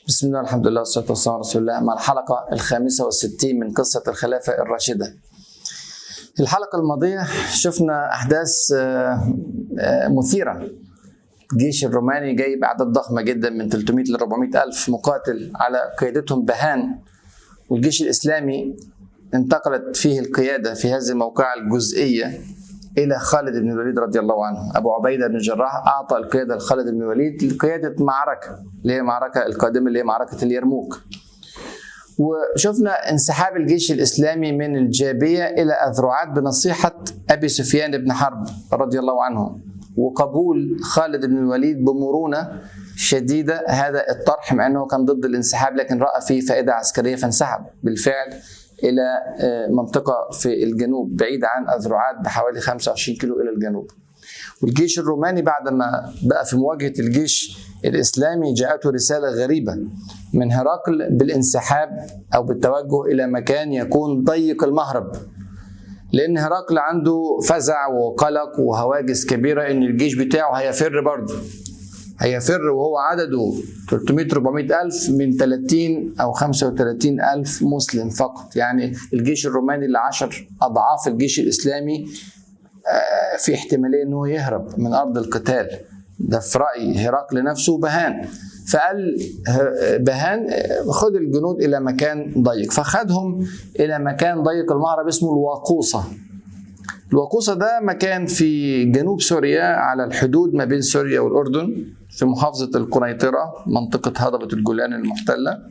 بسم الله الحمد لله والصلاة والسلام على رسول الله مع الحلقة الخامسة والستين من قصة الخلافة الراشدة الحلقة الماضية شفنا أحداث آه، آه، مثيرة الجيش الروماني جايب أعداد ضخمة جدا من 300 ل 400 ألف مقاتل على قيادتهم بهان والجيش الإسلامي انتقلت فيه القيادة في هذه الموقعة الجزئية إلى خالد بن الوليد رضي الله عنه أبو عبيدة بن الجراح أعطى القيادة لخالد بن الوليد لقيادة معركة اللي هي معركة القادمة اللي هي معركة اليرموك وشفنا انسحاب الجيش الإسلامي من الجابية إلى أذرعات بنصيحة أبي سفيان بن حرب رضي الله عنه وقبول خالد بن الوليد بمرونة شديدة هذا الطرح مع أنه كان ضد الانسحاب لكن رأى فيه فائدة عسكرية فانسحب بالفعل إلى آه، منطقة في الجنوب بعيدة عن أذرعات بحوالي 25 كيلو إلى الجنوب والجيش الروماني بعد ما بقى في مواجهة الجيش الإسلامي جاءته رسالة غريبة من هرقل بالانسحاب أو بالتوجه إلى مكان يكون ضيق المهرب لأن هرقل عنده فزع وقلق وهواجس كبيرة إن الجيش بتاعه هيفر برضه هيفر وهو عدده 300 400 ألف من 30 أو 35 ألف مسلم فقط يعني الجيش الروماني اللي 10 أضعاف الجيش الإسلامي آه، في احتمالية أنه يهرب من أرض القتال ده في رأي هرقل نفسه بهان فقال ه- بهان آه، خد الجنود إلى مكان ضيق فخدهم إلى مكان ضيق المهرب اسمه الواقوصة الوقوصة ده مكان في جنوب سوريا على الحدود ما بين سوريا والأردن في محافظة القنيطرة منطقة هضبة الجولان المحتلة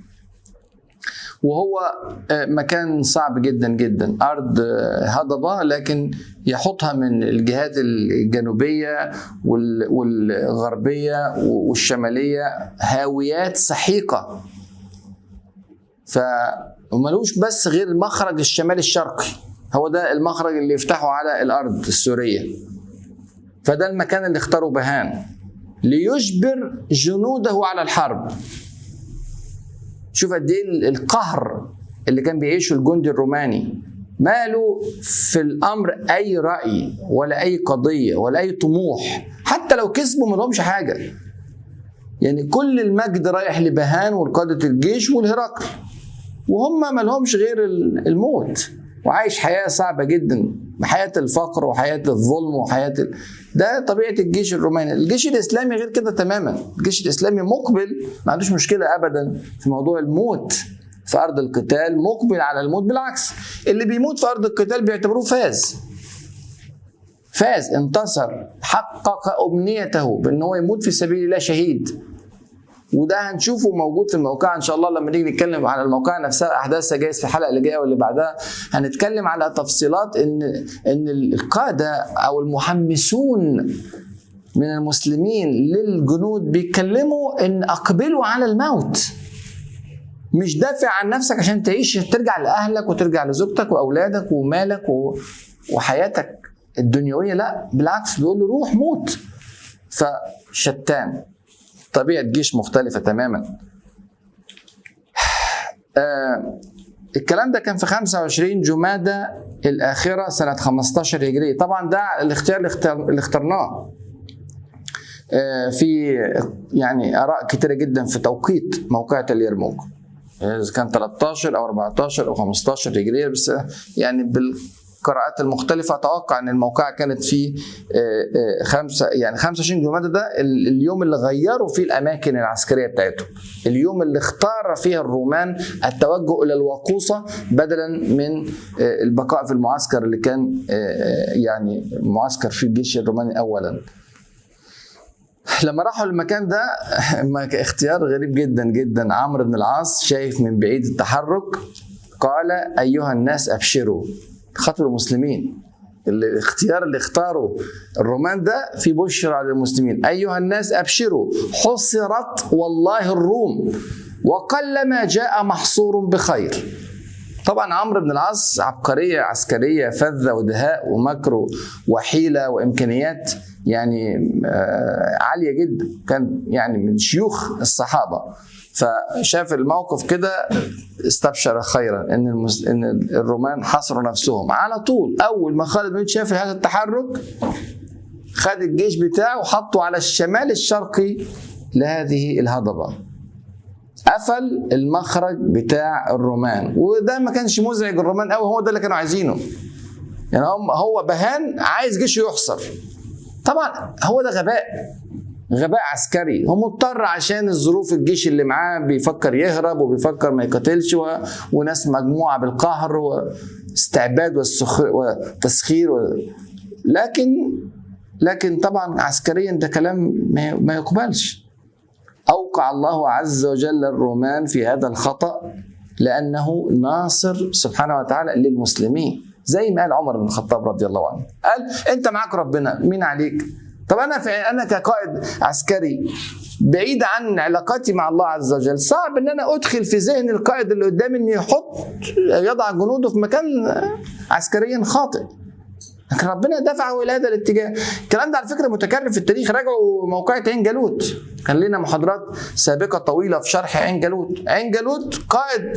وهو آه، مكان صعب جدا جدا أرض آه، هضبة لكن يحطها من الجهات الجنوبية وال- والغربية والشمالية هاويات سحيقة فملوش بس غير المخرج الشمالي الشرقي هو ده المخرج اللي يفتحه على الارض السوريه فده المكان اللي اختاره بهان ليجبر جنوده على الحرب شوف قد ايه القهر اللي كان بيعيشه الجندي الروماني ماله في الامر اي راي ولا اي قضيه ولا اي طموح حتى لو كسبوا ما لهمش حاجه يعني كل المجد رايح لبهان والقاده الجيش والهرقل وهم ما لهمش غير الموت وعايش حياه صعبه جدا حياه الفقر وحياه الظلم وحياه ال... ده طبيعه الجيش الروماني الجيش الاسلامي غير كده تماما الجيش الاسلامي مقبل ما عندوش مشكله ابدا في موضوع الموت في ارض القتال مقبل على الموت بالعكس اللي بيموت في ارض القتال بيعتبروه فاز فاز انتصر حقق امنيته بان هو يموت في سبيل الله شهيد وده هنشوفه موجود في الموقع ان شاء الله لما نيجي نتكلم على الموقع نفسها احداثها جايز في الحلقه اللي جايه واللي بعدها هنتكلم على تفصيلات ان ان القاده او المحمسون من المسلمين للجنود بيتكلموا ان اقبلوا على الموت مش دافع عن نفسك عشان تعيش ترجع لاهلك وترجع لزوجتك واولادك ومالك و... وحياتك الدنيويه لا بالعكس بيقول له روح موت فشتان طبيعه جيش مختلفه تماما آه الكلام ده كان في 25 جمادى الاخره سنه 15 هجريه طبعا ده الاختيار اللي اختار- اللي اخترناه آه في يعني اراء كتيره جدا في توقيت موقعة اليرموك اذا كان 13 او 14 او 15 هجريه بس يعني بالقراءات المختلفه اتوقع ان الموقعه كانت في آه، آه، خمسه يعني 25 جمادى ده ال- اليوم اللي غيروا فيه الاماكن العسكريه بتاعتهم اليوم اللي اختار فيها الرومان التوجه الى الوقوصه بدلا من آه، البقاء في المعسكر اللي كان آه، آه، يعني معسكر في الجيش الروماني اولا لما راحوا المكان ده ما- اختيار غريب جدا جدا عمرو بن العاص شايف من بعيد التحرك قال ايها الناس ابشروا خاطر المسلمين الاختيار اللي اختاره الرومان ده في بشرى للمسلمين ايها الناس ابشروا حصرت والله الروم وقلما جاء محصور بخير طبعا عمرو بن العاص عبقريه عسكريه فذه ودهاء ومكر وحيله وامكانيات يعني آه، عاليه جدا كان يعني من شيوخ الصحابه فشاف الموقف كده استبشر خيرا ان المس... ان الرومان حصروا نفسهم على طول اول ما خالد بن الوليد شاف هذا التحرك خد الجيش بتاعه وحطه على الشمال الشرقي لهذه الهضبه قفل المخرج بتاع الرومان وده ما كانش مزعج الرومان قوي هو ده اللي كانوا عايزينه يعني هم هو بهان عايز جيشه يحصر طبعا هو ده غباء غباء عسكري هو مضطر عشان الظروف الجيش اللي معاه بيفكر يهرب وبيفكر ما يقاتلش و... وناس مجموعه بالقهر واستعباد والسخ... وتسخير و... لكن لكن طبعا عسكريا ده كلام ما, ما يقبلش اوقع الله عز وجل الرومان في هذا الخطا لانه ناصر سبحانه وتعالى للمسلمين زي ما قال عمر بن الخطاب رضي الله عنه قال انت معاك ربنا مين عليك طب انا في انا كقائد عسكري بعيد عن علاقاتي مع الله عز وجل صعب ان انا ادخل في ذهن القائد اللي قدامي انه يحط يضع جنوده في مكان عسكريا خاطئ لكن ربنا دفعه الى هذا الاتجاه الكلام ده على فكره متكرر في التاريخ راجعوا موقعة عين جالوت كان لنا محاضرات سابقه طويله في شرح عين جالوت عين جالوت قائد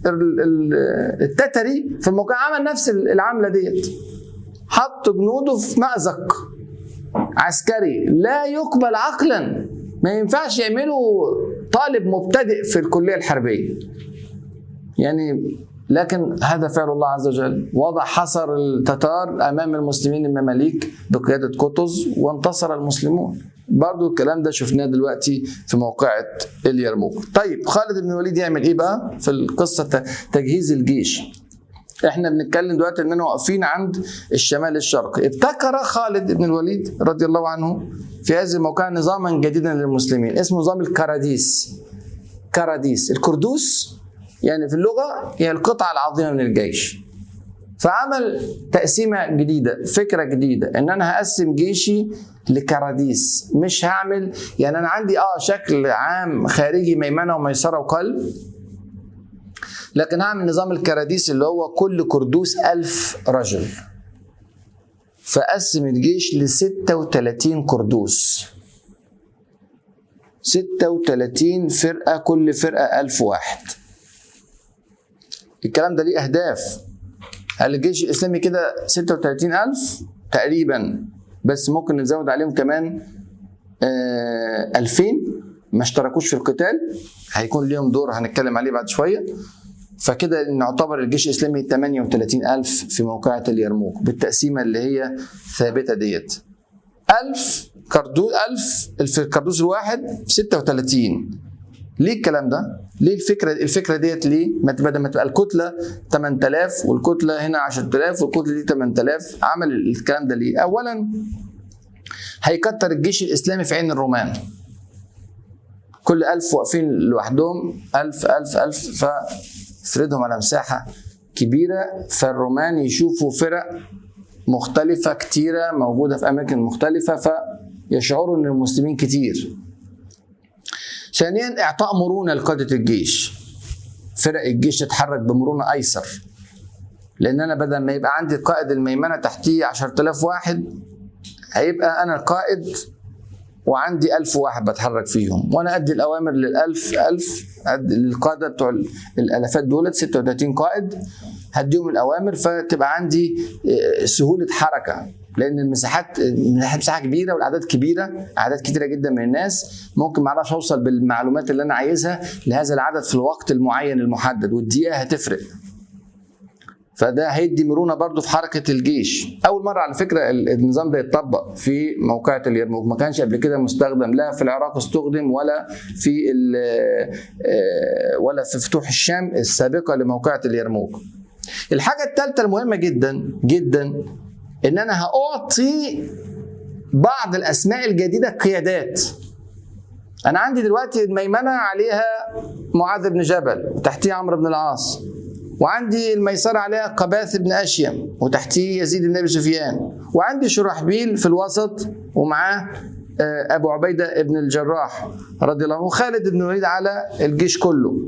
التتري في الموقع عمل نفس العمله ديت حط جنوده في مأزق عسكري لا يقبل عقلا ما ينفعش يعمله طالب مبتدئ في الكليه الحربيه يعني لكن هذا فعل الله عز وجل وضع حصر التتار امام المسلمين المماليك بقياده قطز وانتصر المسلمون برضو الكلام ده شفناه دلوقتي في موقعة اليرموك طيب خالد بن الوليد يعمل ايه بقى في القصة تجهيز الجيش احنا بنتكلم دلوقتي اننا واقفين عند الشمال الشرقي ابتكر خالد بن الوليد رضي الله عنه في هذه الموقع نظاما جديدا للمسلمين اسمه نظام الكراديس كراديس الكردوس يعني في اللغة هي القطعة العظيمة من الجيش فعمل تقسيمة جديدة فكرة جديدة ان انا هقسم جيشي لكراديس مش هعمل يعني انا عندي اه شكل عام خارجي ميمنة وميسرة وقلب لكن هعمل نظام الكراديس اللي هو كل كردوس ألف رجل فقسم الجيش ل 36 كردوس 36 فرقة كل فرقة ألف واحد الكلام ده ليه أهداف هل الجيش الإسلامي كده 36000 تقريبا بس ممكن نزود عليهم كمان آه 2000 ما اشتركوش في القتال هيكون ليهم دور هنتكلم عليه بعد شويه فكده نعتبر الجيش الاسلامي 38000 في موقعة اليرموك بالتقسيمه اللي هي ثابته ديت 1000 كردوس 1000 في الكردوس الواحد في 36 ليه الكلام ده؟ ليه الفكره الفكره ديت ليه؟ ما بدل ما تبقى الكتله 8000 والكتله هنا 10000 والكتله دي 8000 عمل الكلام ده ليه؟ اولا هيكتر الجيش الاسلامي في عين الرومان كل ألف واقفين لوحدهم ألف ألف ألف فافردهم على مساحة كبيرة فالرومان يشوفوا فرق مختلفة كتيرة موجودة في أماكن مختلفة فيشعروا أن المسلمين كتير ثانيا إعطاء مرونة لقادة الجيش فرق الجيش تتحرك بمرونة أيسر لأن أنا بدل ما يبقى عندي قائد الميمنة تحتيه 10000 واحد هيبقى أنا القائد وعندي ألف واحد بتحرك فيهم وأنا أدي الأوامر للألف ألف أدي للقادة بتوع الألفات دولت 36 قائد هديهم الأوامر فتبقى عندي سهولة حركة لأن المساحات مساحة كبيرة والأعداد كبيرة أعداد كتيرة جدا من الناس ممكن ما أعرفش أوصل بالمعلومات اللي أنا عايزها لهذا العدد في الوقت المعين المحدد والدقيقة هتفرق فده هيدي مرونه برضو في حركه الجيش اول مره على فكره النظام ده يتطبق في موقعة اليرموك ما كانش قبل كده مستخدم لا في العراق استخدم ولا في ولا في فتوح الشام السابقه لموقعة اليرموك الحاجه الثالثه المهمه جدا جدا ان انا هاعطي بعض الاسماء الجديده قيادات انا عندي دلوقتي الميمنه عليها معاذ بن جبل وتحتيه عمرو بن العاص وعندي الميسرة عليها قباث بن أشيم وتحتيه يزيد بن أبي سفيان وعندي شرحبيل في الوسط ومعاه أبو عبيدة بن الجراح رضي الله عنه وخالد بن الوليد على الجيش كله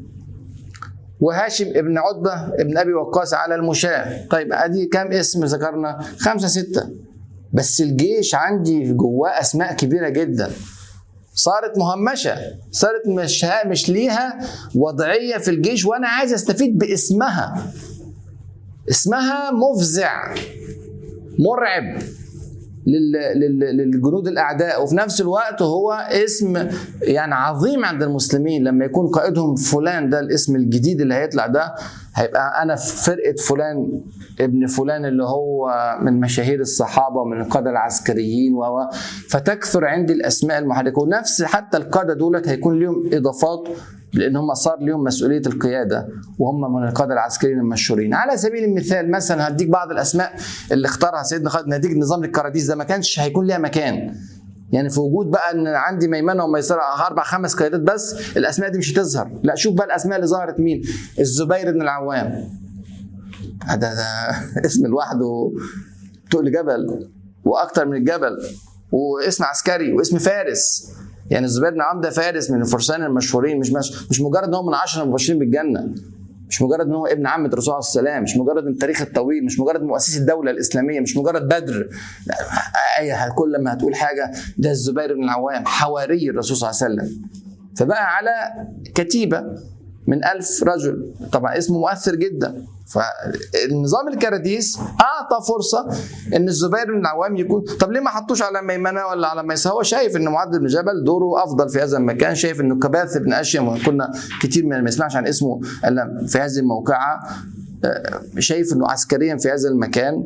وهاشم ابن عتبة ابن أبي وقاص على المشاة طيب أدي كام اسم ذكرنا خمسة ستة بس الجيش عندي جواه أسماء كبيرة جدا صارت مهمشه صارت مش مش ليها وضعيه في الجيش وانا عايز استفيد باسمها اسمها مفزع مرعب لل- لل- للجنود الاعداء وفي نفس الوقت هو اسم يعني عظيم عند المسلمين لما يكون قائدهم فلان ده الاسم الجديد اللي هيطلع ده هيبقى انا في فرقه فلان ابن فلان اللي هو من مشاهير الصحابه ومن القاده العسكريين و و- فتكثر عندي الاسماء المحركه ونفس حتى القاده دولت هيكون لهم اضافات لان هم صار لهم مسؤوليه القياده وهم من القاده العسكريين المشهورين على سبيل المثال مثلا هديك بعض الاسماء اللي اختارها سيدنا خالد نتيجه نظام الكراديس ده ما كانش هيكون ليها مكان يعني في وجود بقى ان عندي ميمنه وميسره اربع خمس قيادات بس الاسماء دي مش هتظهر لا شوف بقى الاسماء اللي ظهرت مين الزبير بن العوام هذا ده اسم لوحده تقل جبل واكتر من الجبل واسم عسكري واسم فارس يعني الزبير بن عوام ده فارس من الفرسان المشهورين مش مش, مش مجرد ان هو من عشرة المبشرين بالجنه مش مجرد ان هو ابن عمة الرسول عليه السلام مش مجرد من التاريخ الطويل مش مجرد مؤسس الدولة الإسلامية مش مجرد بدر لا أي كل لما هتقول حاجة ده الزبير بن العوام حواري الرسول صلى الله عليه وسلم فبقى على كتيبة من ألف رجل طبعا اسمه مؤثر جدا فالنظام الكراديس اعطى فرصه ان الزبير بن العوام يكون طب ليه ما حطوش على ميمنه ولا على ميسره هو شايف ان معاذ بن جبل دوره افضل في هذا المكان شايف انه كباث بن اشيم كنا كتير من ما يسمعش عن اسمه الا في هذه الموقعه آه، شايف انه عسكريا في هذا المكان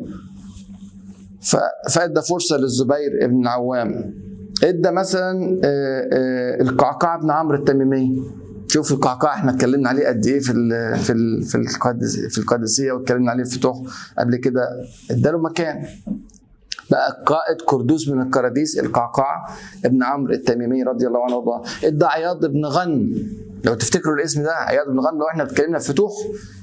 ف- فادى فرصه للزبير بن العوام ادى مثلا آه، آه، القعقاع بن عمرو التميمي شوف القعقاع احنا اتكلمنا عليه قد ايه في ال في ال في القادس في القادسيه واتكلمنا عليه في فتوح قبل كده اداله مكان بقى قائد كردوس من الكراديس القعقاع ابن عمرو التميمي رضي الله عنه وارضاه ادى عياض بن غن لو تفتكروا الاسم ده عياض بن غن لو احنا اتكلمنا في فتوح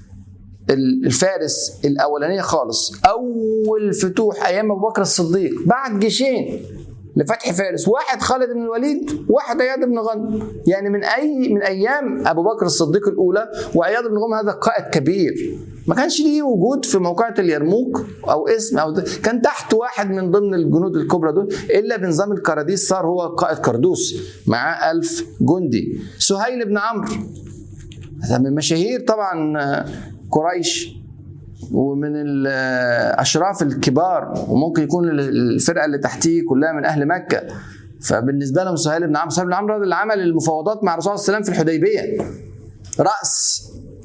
الفارس الاولانيه خالص اول فتوح ايام ابو بكر الصديق بعد جيشين لفتح فارس واحد خالد بن الوليد واحد عياض بن غنم يعني من اي من ايام ابو بكر الصديق الاولى وعياض بن غنم هذا قائد كبير ما كانش ليه وجود في موقعة اليرموك او اسم او ده. كان تحت واحد من ضمن الجنود الكبرى دول الا بنظام الكراديس صار هو قائد كردوس معاه ألف جندي سهيل بن عمرو هذا من مشاهير طبعا قريش ومن الاشراف الكبار وممكن يكون الفرقه اللي تحتيه كلها من اهل مكه فبالنسبه لهم سهيل بن عمرو سهيل بن عمرو اللي عمل المفاوضات مع الرسول صلى الله عليه وسلم في الحديبيه راس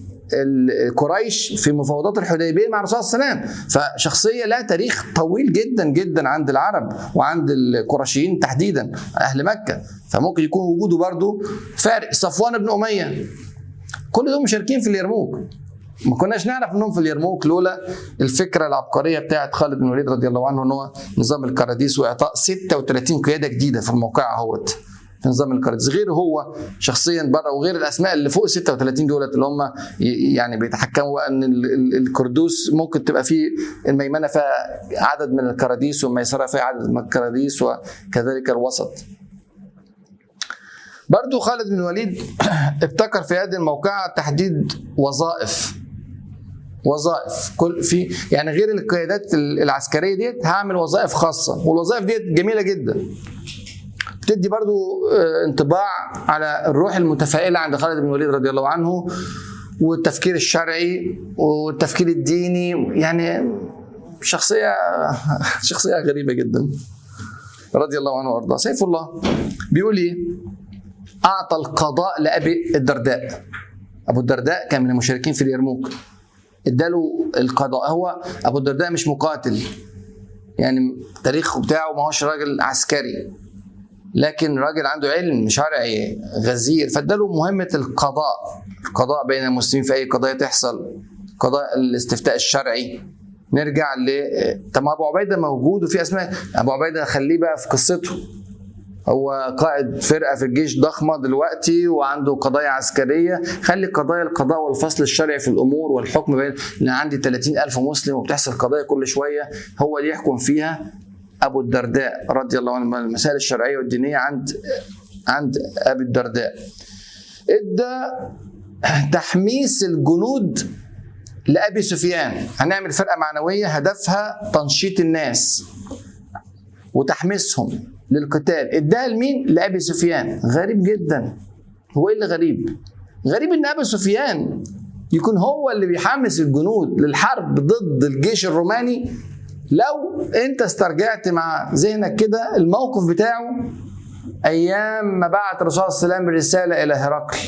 قريش في مفاوضات الحديبيه مع الرسول صلى الله عليه وسلم فشخصيه لها تاريخ طويل جدا جدا عند العرب وعند القرشيين تحديدا اهل مكه فممكن يكون وجوده برضه فارق صفوان بن اميه كل دول مشاركين في اليرموك ما كناش نعرف انهم في اليرموك لولا الفكره العبقريه بتاعت خالد بن الوليد رضي الله عنه ان هو نظام الكراديس واعطاء 36 قياده جديده في الموقع اهوت في نظام الكراديس غير هو شخصيا بره وغير الاسماء اللي فوق 36 دولت اللي هم يعني بيتحكموا ان الكردوس ممكن تبقى فيه الميمنه فيها عدد من الكراديس والميسره فيها عدد من الكراديس وكذلك الوسط برضو خالد بن الوليد ابتكر في هذه الموقعة تحديد وظائف وظائف كل في يعني غير القيادات العسكريه ديت هعمل وظائف خاصه والوظائف ديت جميله جدا بتدي برضو انطباع على الروح المتفائله عند خالد بن الوليد رضي الله عنه والتفكير الشرعي والتفكير الديني يعني شخصيه شخصيه غريبه جدا رضي الله عنه وارضاه سيف الله بيقول ايه اعطى القضاء لابي الدرداء ابو الدرداء كان من المشاركين في اليرموك اداله القضاء هو ابو الدرداء مش مقاتل يعني تاريخه بتاعه ما هوش راجل عسكري لكن راجل عنده علم شرعي غزير فاداله مهمه القضاء القضاء بين المسلمين في اي قضيه تحصل قضاء الاستفتاء الشرعي نرجع ل طب ابو عبيده موجود وفي اسماء ابو عبيده خليه بقى في قصته هو قائد فرقه في الجيش ضخمه دلوقتي وعنده قضايا عسكريه خلي قضايا القضاء والفصل الشرعي في الامور والحكم بين ان عندي 30 الف مسلم وبتحصل قضايا كل شويه هو اللي يحكم فيها ابو الدرداء رضي الله عنه المسائل الشرعيه والدينيه عند عند ابي الدرداء ادى تحميس الجنود لابي سفيان هنعمل فرقه معنويه هدفها تنشيط الناس وتحميسهم للقتال اداها لمين؟ لابي سفيان غريب جدا هو ايه اللي غريب؟ غريب ان ابي سفيان يكون هو اللي بيحمس الجنود للحرب ضد الجيش الروماني لو انت استرجعت مع ذهنك كده الموقف بتاعه ايام ما بعت الرسول صلى الله عليه وسلم رساله الى هرقل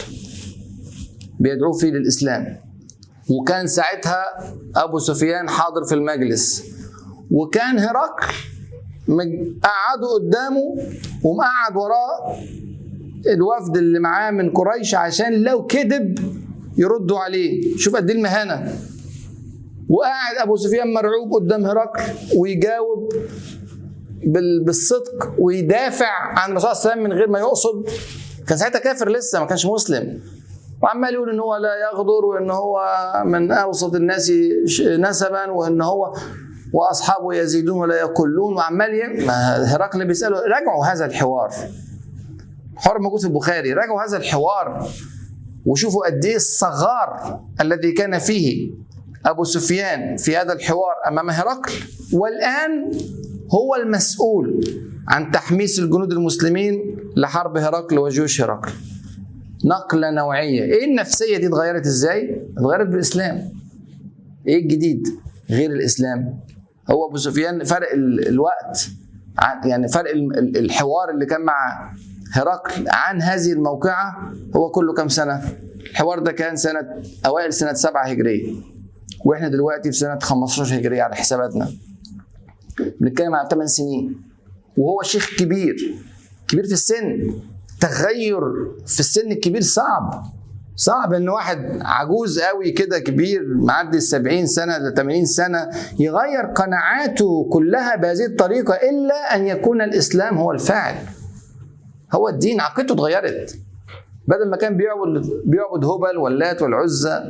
بيدعوه فيه للاسلام وكان ساعتها ابو سفيان حاضر في المجلس وكان هرقل مج- قعده قدامه ومقعد وراه الوفد اللي معاه من قريش عشان لو كذب يردوا عليه شوف قد ايه المهانه وقاعد ابو سفيان مرعوب قدام هرقل ويجاوب بال- بالصدق ويدافع عن الرسول صلى الله عليه وسلم من غير ما يقصد كان ساعتها كافر لسه ما كانش مسلم وعمال يقول ان هو لا يغدر وان هو من اوسط الناس ش- نسبا وان هو واصحابه يزيدون ولا يقلون وعمال ي- ما هرقل بيساله راجعوا هذا الحوار حوار موجود في البخاري راجعوا هذا الحوار وشوفوا قد ايه الصغار الذي كان فيه ابو سفيان في هذا الحوار امام هرقل والان هو المسؤول عن تحميس الجنود المسلمين لحرب هرقل وجيوش هرقل نقلة نوعية ايه النفسية دي اتغيرت ازاي اتغيرت بالاسلام ايه الجديد غير الاسلام هو ابو سفيان فرق ال- الوقت عن- يعني فرق ال- ال- الحوار اللي كان مع هرقل عن هذه الموقعة هو كله كام سنة الحوار ده كان سنة أوائل سنة سبعة هجرية وإحنا دلوقتي في سنة 15 هجرية على حساباتنا بنتكلم على 8 سنين وهو شيخ كبير كبير في السن تغير في السن الكبير صعب صعب ان واحد عجوز قوي كده كبير معدي ال 70 سنه ل 80 سنه يغير قناعاته كلها بهذه الطريقه الا ان يكون الاسلام هو الفاعل هو الدين عقيدته اتغيرت بدل ما كان بيعبد بيعبد هبل واللات والعزى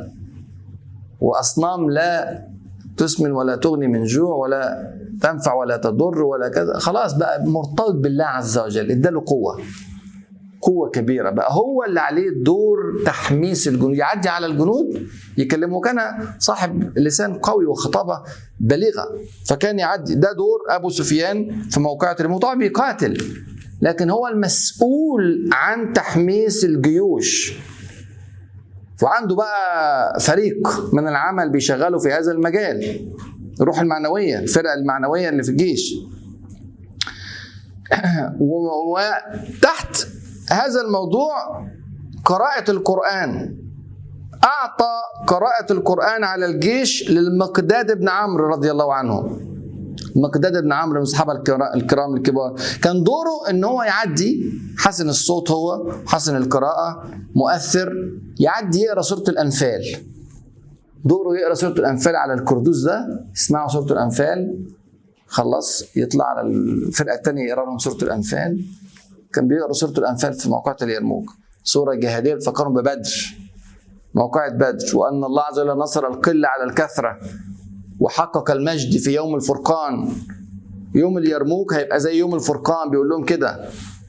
واصنام لا تسمن ولا تغني من جوع ولا تنفع ولا تضر ولا كذا خلاص بقى مرتبط بالله عز وجل اداله قوه قوه كبيره بقى هو اللي عليه دور تحميس الجنود يعدي على الجنود يكلمه وكان صاحب لسان قوي وخطابه بليغه فكان يعدي ده دور ابو سفيان في موقعة الرموز طبعا بيقاتل لكن هو المسؤول عن تحميس الجيوش وعنده بقى فريق من العمل بيشغله في هذا المجال الروح المعنويه الفرقه المعنويه اللي في الجيش و- وتحت هذا الموضوع قراءة القرآن أعطى قراءة القرآن على الجيش للمقداد بن عمرو رضي الله عنه مقداد بن عمرو من الصحابة الكرا- الكرام الكبار كان دوره ان هو يعدي حسن الصوت هو حسن القراءة مؤثر يعدي يقرا سورة الأنفال دوره يقرا سورة الأنفال على الكردوس ده يسمعوا سورة الأنفال خلص يطلع على الفرقة الثانية يقرا لهم سورة الأنفال كان بيقرا سورة الأنفال في موقعة اليرموك سورة جهادية فكرهم ببدر موقعة بدر وأن الله عز وجل نصر القلة على الكثرة وحقق المجد في يوم الفرقان يوم اليرموك هيبقى زي يوم الفرقان بيقول لهم كده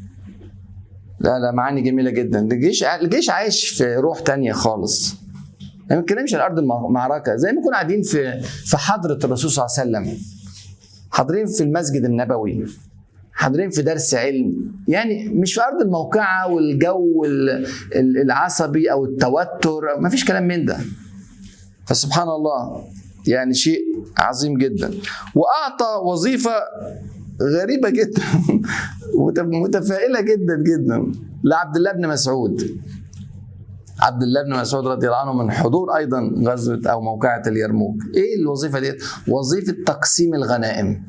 لا لا معاني جميلة جدا الجيش الجيش عايش في روح تانية خالص ما بنتكلمش على أرض المعركة زي ما كنا قاعدين في في حضرة الرسول صلى الله عليه وسلم حاضرين في المسجد النبوي حاضرين في درس علم يعني مش في ارض الموقعه والجو ال- ال- العصبي او التوتر ما فيش كلام من ده فسبحان الله يعني شيء عظيم جدا واعطى وظيفه غريبه جدا مت- متفائله جدا جدا لعبد الله بن مسعود عبد الله بن مسعود رضي الله عنه من حضور ايضا غزوه او موقعه اليرموك ايه الوظيفه دي وظيفه تقسيم الغنائم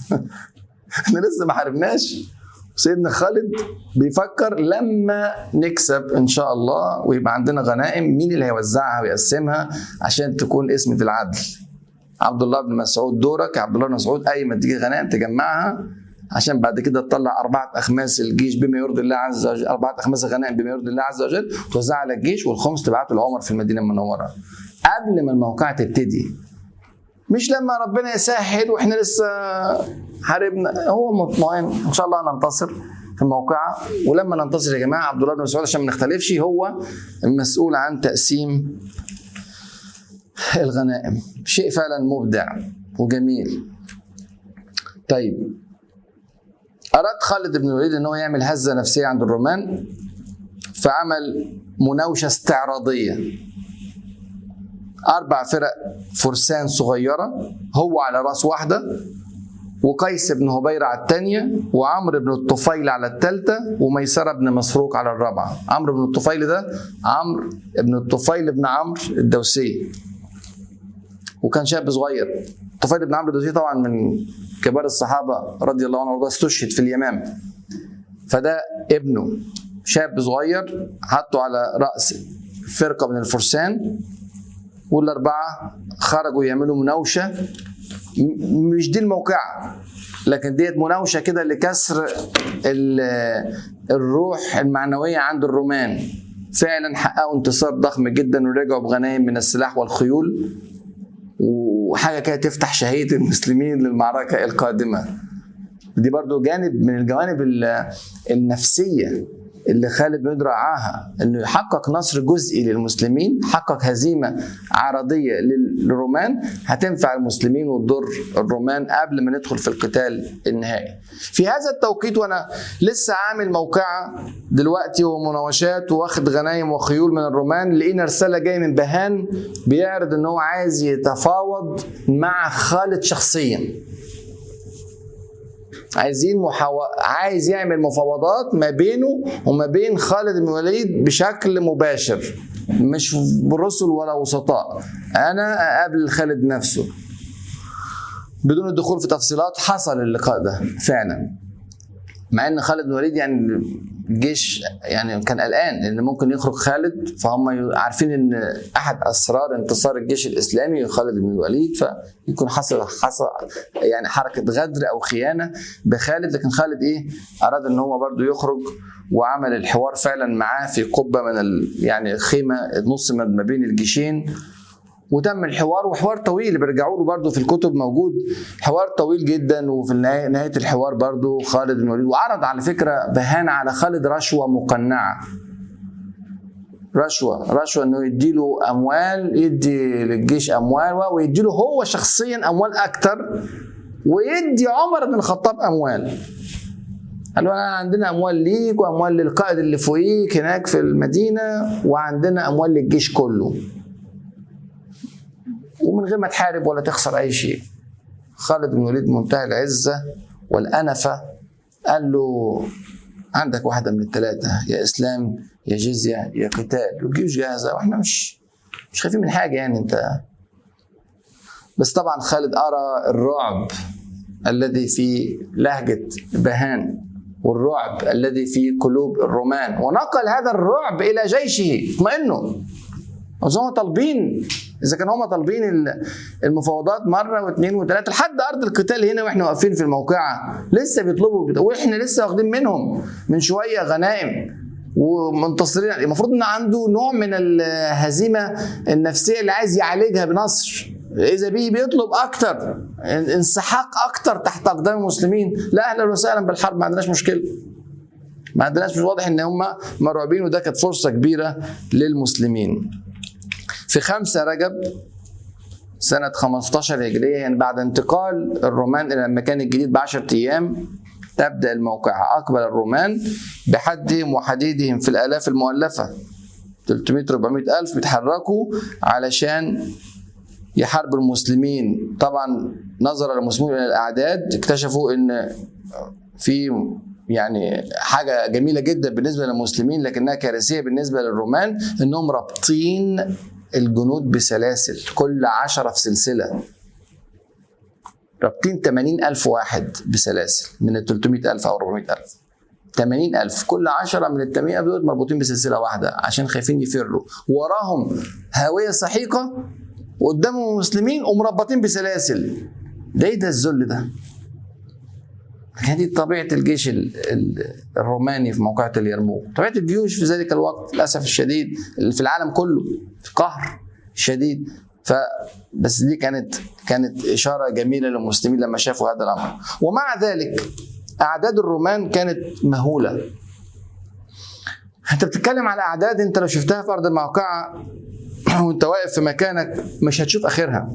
احنا لسه ما حاربناش سيدنا خالد بيفكر لما نكسب ان شاء الله ويبقى عندنا غنائم مين اللي هيوزعها ويقسمها عشان تكون اسمة العدل عبد الله بن مسعود دورك يا عبد الله بن مسعود اي ما تيجي غنائم تجمعها عشان بعد كده تطلع أربعة أخماس الجيش بما يرضي الله عز وجل أربعة أخماس الغنائم بما يرضي الله عز وجل توزعها على الجيش والخمس تبعته لعمر في المدينة المنورة قبل ما الموقعة تبتدي مش لما ربنا يسهل واحنا لسه حاربنا هو مطمئن ان شاء الله ننتصر في الموقعة ولما ننتصر يا جماعة عبد الله بن مسعود عشان ما نختلفش هو المسؤول عن تقسيم الغنائم شيء فعلا مبدع وجميل طيب أراد خالد بن الوليد أن هو يعمل هزة نفسية عند الرومان فعمل مناوشة استعراضية اربع فرق فرسان صغيره هو على راس واحده وقيس بن هبيرة على الثانية وعمرو بن الطفيل على الثالثة وميسرة بن مسروق على الرابعة عمرو بن الطفيل ده عمرو بن الطفيل بن عمرو الدوسي وكان شاب صغير الطفيل بن عمرو الدوسي طبعا من كبار الصحابة رضي الله عنه وارضاه استشهد في اليمامة فده ابنه شاب صغير حطه على رأس فرقة من الفرسان والأربعة خرجوا يعملوا مناوشة م- مش دي الموقعة لكن ديت مناوشة كده لكسر ال- الروح المعنوية عند الرومان فعلا حققوا انتصار ضخم جدا ورجعوا بغنائم من السلاح والخيول وحاجة كده تفتح شهية المسلمين للمعركة القادمة دي برضو جانب من الجوانب ال- النفسية اللي خالد بن رعاها انه يحقق نصر جزئي للمسلمين حقق هزيمه عرضيه للرومان هتنفع المسلمين وتضر الرومان قبل ما ندخل في القتال النهائي في هذا التوقيت وانا لسه عامل موقعه دلوقتي ومناوشات واخد غنايم وخيول من الرومان لقينا رساله جايه من بهان بيعرض ان هو عايز يتفاوض مع خالد شخصيا عايزين محاو... عايز يعمل مفاوضات ما بينه وما بين خالد بن الوليد بشكل مباشر مش برسل ولا وسطاء انا اقابل خالد نفسه بدون الدخول في تفصيلات حصل اللقاء ده فعلا مع ان خالد بن الوليد يعني الجيش يعني كان قلقان ان ممكن يخرج خالد فهم عارفين ان احد اسرار انتصار الجيش الاسلامي خالد بن الوليد فيكون حصل حصل يعني حركه غدر او خيانه بخالد لكن خالد ايه اراد ان هو برضو يخرج وعمل الحوار فعلا معاه في قبه من ال يعني خيمه نص ما بين الجيشين وتم الحوار وحوار طويل بيرجعوا له برضه في الكتب موجود حوار طويل جدا وفي النهايه نهايه الحوار برضه خالد بن الوليد وعرض على فكره بهان على خالد رشوه مقنعه رشوه رشوه انه يدي له اموال يدي للجيش اموال ويدي له هو شخصيا اموال اكتر ويدي عمر بن الخطاب اموال قال له انا عندنا اموال ليك واموال للقائد اللي فوقيك هناك في المدينه وعندنا اموال للجيش كله ومن غير ما تحارب ولا تخسر اي شيء خالد بن الوليد منتهى العزه والانفه قال له عندك واحده من الثلاثه يا اسلام يا جزيه يا قتال والجيوش جاهزه واحنا مش مش خايفين من حاجه يعني انت بس طبعا خالد ارى الرعب الذي في لهجه بهان والرعب الذي في قلوب الرومان ونقل هذا الرعب الى جيشه اطمئنوا هم طالبين اذا كانوا هم طالبين المفاوضات مره واثنين وثلاثه لحد ارض القتال هنا واحنا واقفين في الموقعه لسه بيطلبوا واحنا لسه واخدين منهم من شويه غنائم ومنتصرين المفروض ان عنده نوع من الهزيمه النفسيه اللي عايز يعالجها بنصر اذا بيه بيطلب اكتر انسحاق اكتر تحت اقدام المسلمين لا اهلا وسهلا بالحرب ما عندناش مشكله ما عندناش مش واضح ان هم مرعوبين وده كانت فرصه كبيره للمسلمين في خمسة رجب سنة 15 هجرية يعني بعد انتقال الرومان إلى المكان الجديد بعشرة أيام تبدأ الموقعة أقبل الرومان بحدهم وحديدهم في الآلاف المؤلفة 300 400 ألف بيتحركوا علشان يحاربوا المسلمين طبعا نظر المسلمون إلى الأعداد اكتشفوا إن في يعني حاجة جميلة جدا بالنسبة للمسلمين لكنها كارثية بالنسبة للرومان إنهم رابطين الجنود بسلاسل كل عشرة في سلسلة رابطين 80 ألف واحد بسلاسل من ال 300 ألف أو 400 ألف 80 ألف كل عشرة من ال 80 ألف دول مربوطين بسلسلة واحدة عشان خايفين يفروا وراهم هاوية سحيقة وقدامهم المسلمين ومربطين بسلاسل ده ايه ده الذل ده؟ هذه طبيعة الجيش الروماني في موقعة اليرموك طبيعة الجيوش في ذلك الوقت للأسف الشديد في العالم كله قهر شديد ف بس دي كانت كانت إشارة جميلة للمسلمين لما شافوا هذا الأمر ومع ذلك أعداد الرومان كانت مهولة أنت بتتكلم على أعداد أنت لو شفتها في أرض الموقعة وأنت واقف في مكانك مش هتشوف آخرها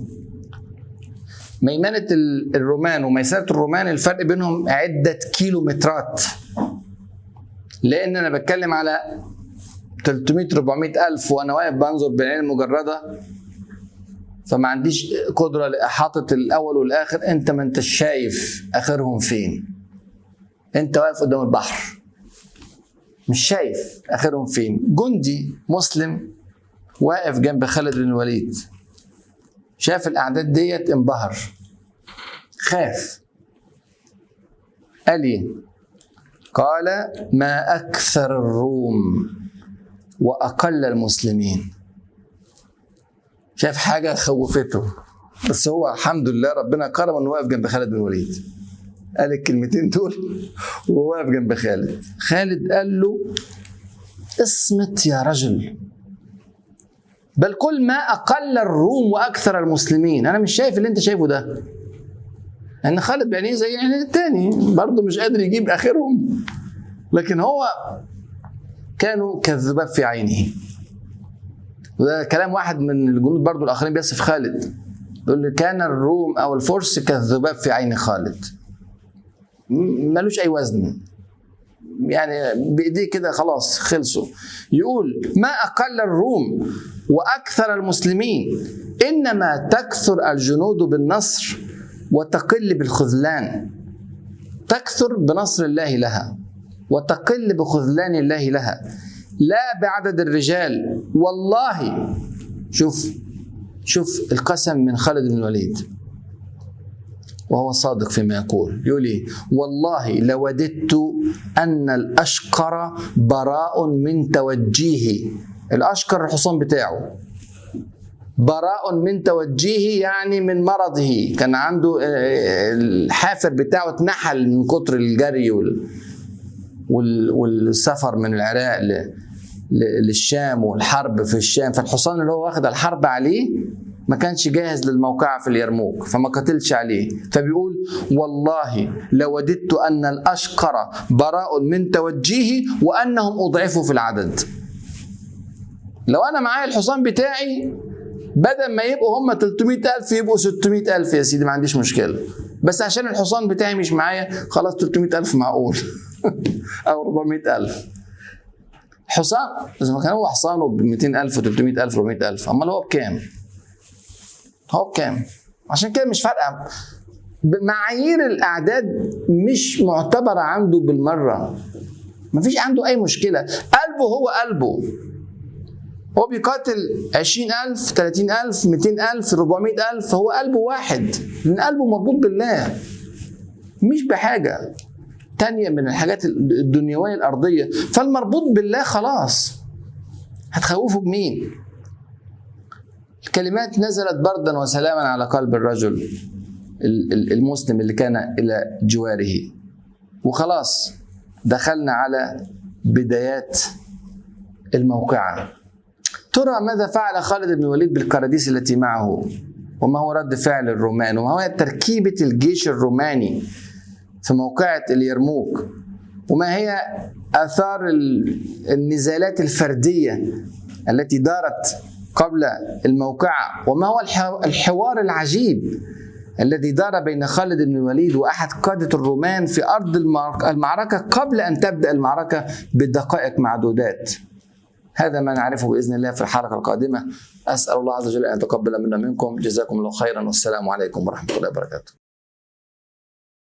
ميمنة الرومان وميسرة الرومان الفرق بينهم عدة كيلومترات لأن أنا بتكلم على 300 400 ألف وأنا واقف بنظر بالعين المجردة فما عنديش قدره حاطط الاول والاخر انت ما انتش شايف اخرهم فين انت واقف قدام البحر مش شايف اخرهم فين جندي مسلم واقف جنب خالد بن الوليد شاف الاعداد ديت انبهر خاف قال ايه قال ما اكثر الروم واقل المسلمين شاف حاجه خوفته بس هو الحمد لله ربنا كرم انه واقف جنب خالد بن الوليد قال الكلمتين دول وهو واقف جنب خالد خالد قال له اصمت يا رجل بل كل ما اقل الروم واكثر المسلمين انا مش شايف اللي انت شايفه ده ان خالد بعينيه زي يعني التاني برضه مش قادر يجيب اخرهم لكن هو كانوا كالذباب في عينه وده كلام واحد من الجنود برضه الاخرين بيصف خالد يقول لي كان الروم او الفرس كالذباب في عين خالد ملوش اي وزن يعني بايديه كده خلاص خلصوا يقول ما اقل الروم واكثر المسلمين انما تكثر الجنود بالنصر وتقل بالخذلان تكثر بنصر الله لها وتقل بخذلان الله لها لا بعدد الرجال والله شوف شوف القسم من خالد بن الوليد وهو صادق فيما يقول يقول إيه؟ والله لوددت أن الأشقر براء من توجيهه الأشقر الحصان بتاعه براء من توجيهه يعني من مرضه كان عنده الحافر بتاعه اتنحل من كتر الجري والسفر من العراق للشام والحرب في الشام فالحصان اللي هو واخد الحرب عليه ما كانش جاهز للموقعة في اليرموك فما قتلش عليه فبيقول والله لوددت أن الأشقر براء من توجيهي وأنهم أضعفوا في العدد لو أنا معايا الحصان بتاعي بدل ما يبقوا هم 300 ألف يبقوا 600 ألف يا سيدي ما عنديش مشكلة بس عشان الحصان بتاعي مش معايا خلاص 300 ألف معقول أو 400 ألف حصان إذا ما كان هو حصانه ب 200000 و 300000 و 400000 أمال هو بكام؟ هو بكام؟ عشان كده مش فارقة معايير الأعداد مش معتبرة عنده بالمرة مفيش عنده أي مشكلة قلبه هو قلبه هو بيقاتل 20000 30000 200000 400000 هو قلبه واحد لأن قلبه مربوط بالله مش بحاجة تانية من الحاجات الدنيوية الأرضية فالمربوط بالله خلاص هتخوفه بمين الكلمات نزلت بردا وسلاما على قلب الرجل المسلم اللي كان إلى جواره وخلاص دخلنا على بدايات الموقعة ترى ماذا فعل خالد بن الوليد بالكراديس التي معه وما هو رد فعل الرومان وما هو تركيبة الجيش الروماني في موقعة اليرموك وما هي آثار النزالات الفردية التي دارت قبل الموقعة وما هو الحوار العجيب الذي دار بين خالد بن الوليد وأحد قادة الرومان في أرض المعركة قبل أن تبدأ المعركة بدقائق معدودات هذا ما نعرفه بإذن الله في الحلقة القادمة أسأل الله عز وجل أن يتقبل منا منكم جزاكم الله خيرا والسلام عليكم ورحمة الله وبركاته